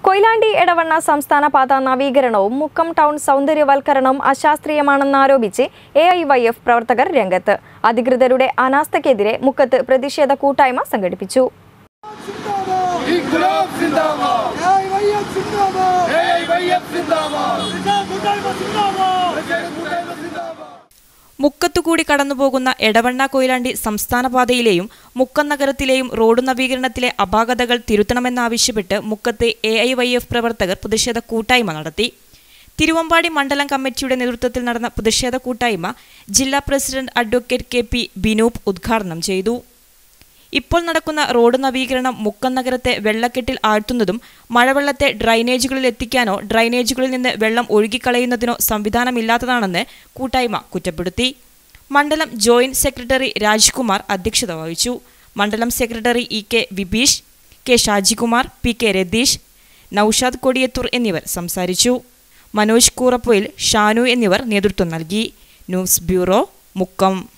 കൊയിലാണ്ടി എടവണ്ണ സംസ്ഥാന പാത നവീകരണവും മുക്കം ടൗൺ സൗന്ദര്യവൽക്കരണവും അശാസ്ത്രീയമാണെന്നാരോപിച്ച് എ ഐ വൈ എഫ് പ്രവർത്തകർ രംഗത്ത് അധികൃതരുടെ അനാസ്ഥയ്ക്കെതിരെ മുക്കത്ത് പ്രതിഷേധ കൂട്ടായ്മ സംഘടിപ്പിച്ചു ഇൻക്ലാബ് സിന്ദാബാദ് AIYF സിന്ദാബാദ് എഐവൈഎഫ് സിന്ദാബാദ് പ്രജാ കൂട്ടായ്മ സിന്ദാബാദ് കൂട്ടായ്മ സിന്ദാബാദ് മുക്കത്തുകൂടി കടന്നുപോകുന്ന എടവണ്ണ കൊയിലാണ്ടി സംസ്ഥാന പാതയിലെയും മുക്കം നഗരത്തിലെയും റോഡ് നവീകരണത്തിലെ അപാകതകൾ തിരുത്തണമെന്നാവശ്യപ്പെട്ട് മുക്കത്തെ എ ഐ വൈ എഫ് പ്രവർത്തകർ പ്രതിഷേധ കൂട്ടായ്മ നടത്തി തിരുവമ്പാടി മണ്ഡലം കമ്മിറ്റിയുടെ നേതൃത്വത്തിൽ നടന്ന പ്രതിഷേധ കൂട്ടായ്മ ജില്ലാ president advocate K P Binoop ഉദ്ഘാടനം ചെയ്തു ഇപ്പോൾ നടക്കുന്ന റോഡ് നവീകരണം മുക്കം നഗരത്തെ വെള്ളക്കെട്ടിൽ ആഴ്ത്തുന്നതും മഴവെള്ളത്തെ ഡ്രൈനേജുകളിൽ എത്തിക്കാനോ ഡ്രൈനേജുകളിൽ നിന്ന് വെള്ളം ഒഴുകിക്കളയുന്നതിനോ സംവിധാനമില്ലാത്തതാണെന്ന് കൂട്ടായ്മ കുറ്റപ്പെടുത്തി മണ്ഡലം ജോയിന്റ് സെക്രട്ടറി രാജ്കുമാർ അധ്യക്ഷത വഹിച്ചു മണ്ഡലം secretary E K Vibeesh K Shajikumar P K Ratheesh Noushad Kodiyathur എന്നിവർ സംസാരിച്ചു മനോജ് കൂറപ്പൊയിൽ ഷാനു എന്നിവർ നേതൃത്വം നൽകി ന്യൂസ് ബ്യൂറോ മുക്കം